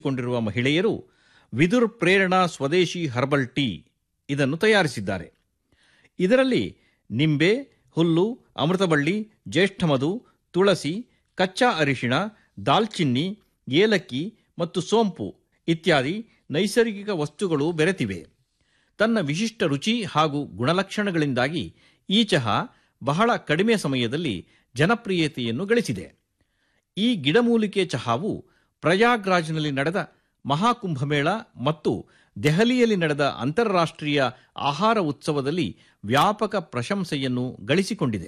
ಕೊಂಡಿರುವ ಮಹಿಳೆಯರು ವಿದುರ್ ಪ್ರೇರಣಾ ಸ್ವದೇಶಿ herbal tea ಇದನ್ನು ತಯಾರಿಸಿದ್ದಾರೆ ಇದರಲ್ಲಿ ನಿಂಬೆ ಹುಲ್ಲು ಅಮೃತಬಳ್ಳಿ ಜ್ಯೇಷ್ಠಮಧು ತುಳಸಿ ಕಚ್ಚಾ ಅರಿಶಿಣ ದಾಲ್ಚಿನ್ನಿ ಏಲಕ್ಕಿ ಮತ್ತು ಸೋಂಪು ಇತ್ಯಾದಿ ನೈಸರ್ಗಿಕ ವಸ್ತುಗಳು ಬೆರೆತಿವೆ ತನ್ನ ವಿಶಿಷ್ಟ ರುಚಿ ಹಾಗೂ ಗುಣಲಕ್ಷಣಗಳಿಂದಾಗಿ ಈ ಚಹಾ ಬಹಳ ಕಡಿಮೆ ಸಮಯದಲ್ಲಿ ಜನಪ್ರಿಯತೆಯನ್ನು ಗಳಿಸಿದೆ ಈ ಗಿಡಮೂಲಿಕೆ ಚಹಾವು ಪ್ರಯಾಗ್ರಾಜ್ನಲ್ಲಿ ನಡೆದ ಮಹಾಕುಂಭಮೇಳ ಮತ್ತು ದೆಹಲಿಯಲ್ಲಿ ನಡೆದ ಅಂತಾರಾಷ್ಟ್ರೀಯ ಆಹಾರ ಉತ್ಸವದಲ್ಲಿ ವ್ಯಾಪಕ ಪ್ರಶಂಸೆಯನ್ನು ಗಳಿಸಿಕೊಂಡಿದೆ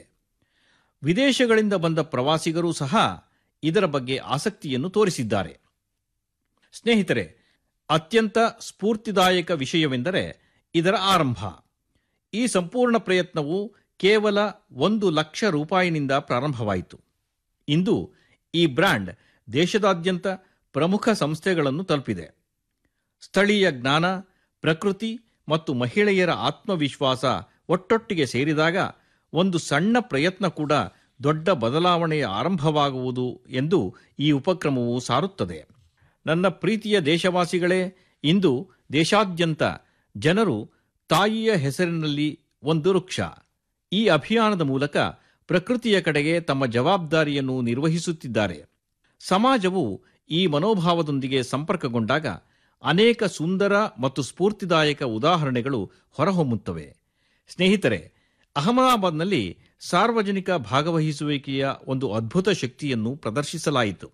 ವಿದೇಶಗಳಿಂದ ಬಂದ ಪ್ರವಾಸಿಗರೂ ಸಹ ಇದರ ಬಗ್ಗೆ ಆಸಕ್ತಿಯನ್ನು ತೋರಿಸಿದ್ದಾರೆ ಸ್ನೇಹಿತರೆ ಅತ್ಯಂತ ಸ್ಫೂರ್ತಿದಾಯಕ ವಿಷಯವೆಂದರೆ ಇದರ ಆರಂಭ ಈ ಸಂಪೂರ್ಣ ಪ್ರಯತ್ನವು ಕೇವಲ ಒಂದು ಲಕ್ಷ ರೂಪಾಯಿನಿಂದ ಪ್ರಾರಂಭವಾಯಿತು ಇಂದು ಈ ಬ್ರ್ಯಾಂಡ್ ದೇಶದಾದ್ಯಂತ ಪ್ರಮುಖ ಸಂಸ್ಥೆಗಳನ್ನು ತಲುಪಿದೆ ಸ್ಥಳೀಯ ಜ್ಞಾನ ಪ್ರಕೃತಿ ಮತ್ತು ಮಹಿಳೆಯರ ಆತ್ಮವಿಶ್ವಾಸ ಒಟ್ಟೊಟ್ಟಿಗೆ ಸೇರಿದಾಗ ಒಂದು ಸಣ್ಣ ಪ್ರಯತ್ನ ಕೂಡ ದೊಡ್ಡ ಬದಲಾವಣೆಯ ಆರಂಭವಾಗುವುದು ಎಂದು ಈ ಉಪಕ್ರಮವು ಸಾರುತ್ತದೆ ನನ್ನ ಪ್ರೀತಿಯ ದೇಶವಾಸಿಗಳೇ ಇಂದು ದೇಶಾದ್ಯಂತ ಜನರು ತಾಯಿಯ ಹೆಸರಿನಲ್ಲಿ ಒಂದು ವೃಕ್ಷ ಈ ಅಭಿಯಾನದ ಮೂಲಕ ಪ್ರಕೃತಿಯ ಕಡೆಗೆ ತಮ್ಮ ಜವಾಬ್ದಾರಿಯನ್ನು ನಿರ್ವಹಿಸುತ್ತಿದ್ದಾರೆ ಸಮಾಜವು ಈ ಮನೋಭಾವದೊಂದಿಗೆ ಸಂಪರ್ಕಗೊಂಡಾಗ ಅನೇಕ ಸುಂದರ ಮತ್ತು ಸ್ಫೂರ್ತಿದಾಯಕ ಉದಾಹರಣೆಗಳು ಹೊರಹೊಮ್ಮುತ್ತವೆ ಸ್ನೇಹಿತರೆ ಅಹಮದಾಬಾದ್ನಲ್ಲಿ ಸಾರ್ವಜನಿಕ ಭಾಗವಹಿಸುವಿಕೆಯ ಒಂದು ಅದ್ಭುತ ಶಕ್ತಿಯನ್ನು ಪ್ರದರ್ಶಿಸಲಾಯಿತು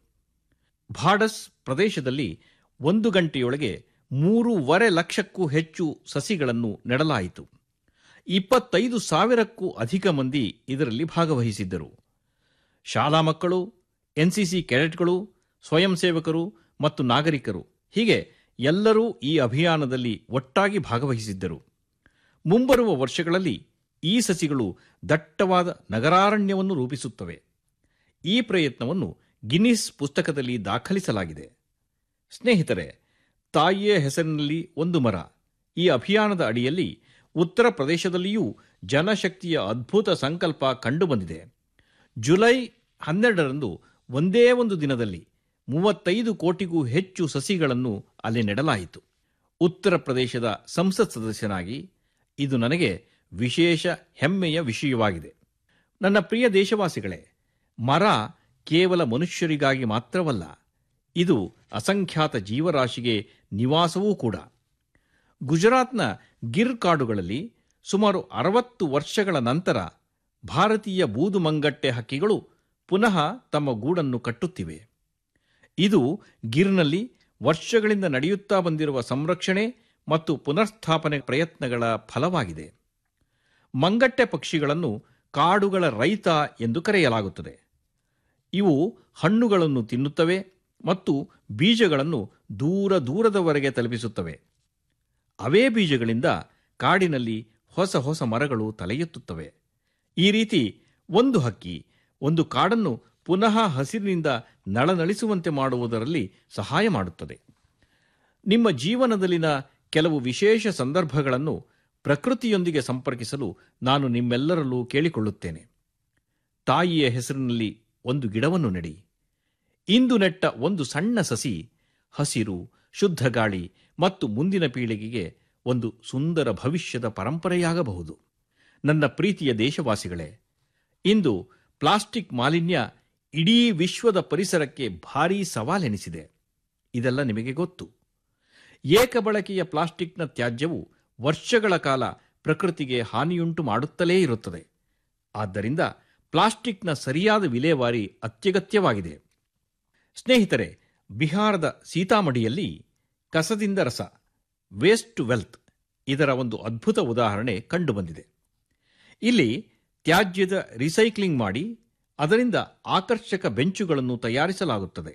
ಭಾಡಸ್ ಪ್ರದೇಶದಲ್ಲಿ ಒಂದು ಗಂಟೆಯೊಳಗೆ ಮೂರೂವರೆ ಲಕ್ಷಕ್ಕೂ ಹೆಚ್ಚು ಸಸಿಗಳನ್ನು ನೆಡಲಾಯಿತು ಇಪ್ಪತ್ತೈದು ಸಾವಿರಕ್ಕೂ ಅಧಿಕ ಮಂದಿ ಇದರಲ್ಲಿ ಭಾಗವಹಿಸಿದ್ದರು ಶಾಲಾ ಮಕ್ಕಳು ಎನ್ಸಿಸಿ ಕೆಡೆಟ್ಗಳು ಸ್ವಯಂ ಸೇವಕರು ಮತ್ತು ನಾಗರಿಕರು ಹೀಗೆ ಎಲ್ಲರೂ ಈ ಅಭಿಯಾನದಲ್ಲಿ ಒಟ್ಟಾಗಿ ಭಾಗವಹಿಸಿದ್ದರು ಮುಂಬರುವ ವರ್ಷಗಳಲ್ಲಿ ಈ ಸಸಿಗಳು ದಟ್ಟವಾದ ನಗರಾರಣ್ಯವನ್ನು ರೂಪಿಸುತ್ತವೆ ಈ ಪ್ರಯತ್ನವನ್ನು ಗಿನ್ನಿಸ್ ಪುಸ್ತಕದಲ್ಲಿ ದಾಖಲಿಸಲಾಗಿದೆ ಸ್ನೇಹಿತರೆ ತಾಯಿಯ ಹೆಸರಿನಲ್ಲಿ ಒಂದು ಮರ ಈ ಅಭಿಯಾನದ ಅಡಿಯಲ್ಲಿ ಉತ್ತರ ಪ್ರದೇಶದಲ್ಲಿಯೂ ಜನಶಕ್ತಿಯ ಅದ್ಭುತ ಸಂಕಲ್ಪ ಕಂಡುಬಂದಿದೆ ಜುಲೈ ಹನ್ನೆರಡರಂದು ಒಂದೇ ಒಂದು ದಿನದಲ್ಲಿ ಮೂವತ್ತೈದು ಕೋಟಿಗೂ ಹೆಚ್ಚು ಸಸಿಗಳನ್ನು ಅಲ್ಲಿ ನೆಡಲಾಯಿತು ಉತ್ತರ ಪ್ರದೇಶದ ಸಂಸತ್ ಸದಸ್ಯನಾಗಿ ಇದು ನನಗೆ ವಿಶೇಷ ಹೆಮ್ಮೆಯ ವಿಷಯವಾಗಿದೆ ನನ್ನ ಪ್ರಿಯ ದೇಶವಾಸಿಗಳೇ ಮರ ಕೇವಲ ಮನುಷ್ಯರಿಗಾಗಿ ಮಾತ್ರವಲ್ಲ ಇದು ಅಸಂಖ್ಯಾತ ಜೀವರಾಶಿಗೆ ನಿವಾಸವೂ ಕೂಡ ಗುಜರಾತ್ನ ಗಿರ್ ಕಾಡುಗಳಲ್ಲಿ ಸುಮಾರು ಅರವತ್ತು ವರ್ಷಗಳ ನಂತರ ಭಾರತೀಯ ಬೂದುಮಂಗಟ್ಟೆ ಹಕ್ಕಿಗಳು ಪುನಃ ತಮ್ಮ ಗೂಡನ್ನು ಕಟ್ಟುತ್ತಿವೆ ಇದು ಗಿರ್ನಲ್ಲಿ ವರ್ಷಗಳಿಂದ ನಡೆಯುತ್ತಾ ಬಂದಿರುವ ಸಂರಕ್ಷಣೆ ಮತ್ತು ಪುನರ್ಸ್ಥಾಪನೆ ಪ್ರಯತ್ನಗಳ ಫಲವಾಗಿದೆ ಮಂಗಟ್ಟೆ ಪಕ್ಷಿಗಳನ್ನು ಕಾಡುಗಳ ರೈತ ಎಂದು ಕರೆಯಲಾಗುತ್ತದೆ ಇವು ಹಣ್ಣುಗಳನ್ನು ತಿನ್ನುತ್ತವೆ ಮತ್ತು ಬೀಜಗಳನ್ನು ದೂರ ದೂರದವರೆಗೆ ತಲುಪಿಸುತ್ತವೆ ಅವೇ ಬೀಜಗಳಿಂದ ಕಾಡಿನಲ್ಲಿ ಹೊಸ ಹೊಸ ಮರಗಳು ತಲೆಯೆತ್ತುತ್ತವೆ ಈ ರೀತಿ ಒಂದು ಹಕ್ಕಿ ಒಂದು ಕಾಡನ್ನು ಪುನಃ ಹಸಿರಿನಿಂದ ನಳನಳಿಸುವಂತೆ ಮಾಡುವುದರಲ್ಲಿ ಸಹಾಯ ಮಾಡುತ್ತದೆ ನಿಮ್ಮ ಜೀವನದಲ್ಲಿನ ಕೆಲವು ವಿಶೇಷ ಸಂದರ್ಭಗಳನ್ನು ಪ್ರಕೃತಿಯೊಂದಿಗೆ ಸಂಪರ್ಕಿಸಲು ನಾನು ನಿಮ್ಮೆಲ್ಲರಲ್ಲೂ ಕೇಳಿಕೊಳ್ಳುತ್ತೇನೆ ತಾಯಿಯ ಹೆಸರಿನಲ್ಲಿ ಒಂದು ಗಿಡವನ್ನು ನೆಡಿ ಇಂದು ನೆಟ್ಟ ಒಂದು ಸಣ್ಣ ಸಸಿ ಹಸಿರು ಶುದ್ಧ ಗಾಳಿ ಮತ್ತು ಮುಂದಿನ ಪೀಳಿಗೆಗೆ ಒಂದು ಸುಂದರ ಭವಿಷ್ಯದ ಪರಂಪರೆಯಾಗಬಹುದು ನನ್ನ ಪ್ರೀತಿಯ ದೇಶವಾಸಿಗಳೇ ಇಂದು ಪ್ಲಾಸ್ಟಿಕ್ ಮಾಲಿನ್ಯ ಇಡೀ ವಿಶ್ವದ ಪರಿಸರಕ್ಕೆ ಭಾರೀ ಸವಾಲೆನಿಸಿದೆ ಇದೆಲ್ಲ ನಿಮಗೆ ಗೊತ್ತು ಏಕಬಳಕೆಯ ಪ್ಲಾಸ್ಟಿಕ್ನ ತ್ಯಾಜ್ಯವು ವರ್ಷಗಳ ಕಾಲ ಪ್ರಕೃತಿಗೆ ಹಾನಿಯುಂಟು ಮಾಡುತ್ತಲೇ ಇರುತ್ತದೆ ಆದ್ದರಿಂದ ಪ್ಲಾಸ್ಟಿಕ್ನ ಸರಿಯಾದ ವಿಲೇವಾರಿ ಅತ್ಯಗತ್ಯವಾಗಿದೆ ಸ್ನೇಹಿತರೆ ಬಿಹಾರದ ಸೀತಾಮಡಿಯಲ್ಲಿ ಕಸದಿಂದ ರಸ ವೇಸ್ಟ್ ಟು ವೆಲ್ತ್ ಇದರ ಒಂದು ಅದ್ಭುತ ಉದಾಹರಣೆ ಕಂಡುಬಂದಿದೆ ಇಲ್ಲಿ ತ್ಯಾಜ್ಯದ ರಿಸೈಕ್ಲಿಂಗ್ ಮಾಡಿ ಅದರಿಂದ ಆಕರ್ಷಕ ಬೆಂಚುಗಳನ್ನು ತಯಾರಿಸಲಾಗುತ್ತದೆ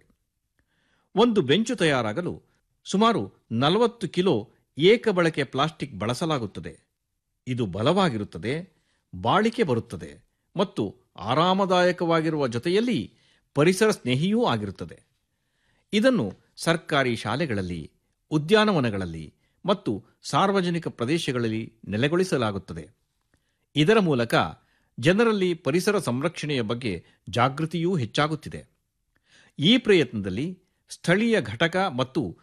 ಒಂದು ಬೆಂಚು ತಯಾರಾಗಲು ಸುಮಾರು ನಲವತ್ತು ಕಿಲೋ ಏಕಬಳಕೆ ಪ್ಲಾಸ್ಟಿಕ್ ಬಳಸಲಾಗುತ್ತದೆ ಇದು ಬಲವಾಗಿರುತ್ತದೆ ಬಾಳಿಕೆ ಬರುತ್ತದೆ ಮತ್ತು ಆರಾಮದಾಯಕವಾಗಿರುವ ಜೊತೆಯಲ್ಲಿ ಪರಿಸರ ಸ್ನೇಹಿಯೂ ಆಗಿರುತ್ತದೆ ಇದನ್ನು ಸರ್ಕಾರಿ ಶಾಲೆಗಳಲ್ಲಿ ಉದ್ಯಾನವನಗಳಲ್ಲಿ ಮತ್ತು ಸಾರ್ವಜನಿಕ ಪ್ರದೇಶಗಳಲ್ಲಿ ನೆಲೆಗೊಳಿಸಲಾಗುತ್ತದೆ ಇದರ ಮೂಲಕ ಜನರಲ್ಲಿ ಪರಿಸರ ಸಂರಕ್ಷಣೆಯ ಬಗ್ಗೆ ಜಾಗೃತಿಯೂ ಹೆಚ್ಚಾಗುತ್ತಿದೆ ಈ ಪ್ರಯತ್ನದಲ್ಲಿ ಸ್ಥಳೀಯ ಘಟಕ ಮತ್ತು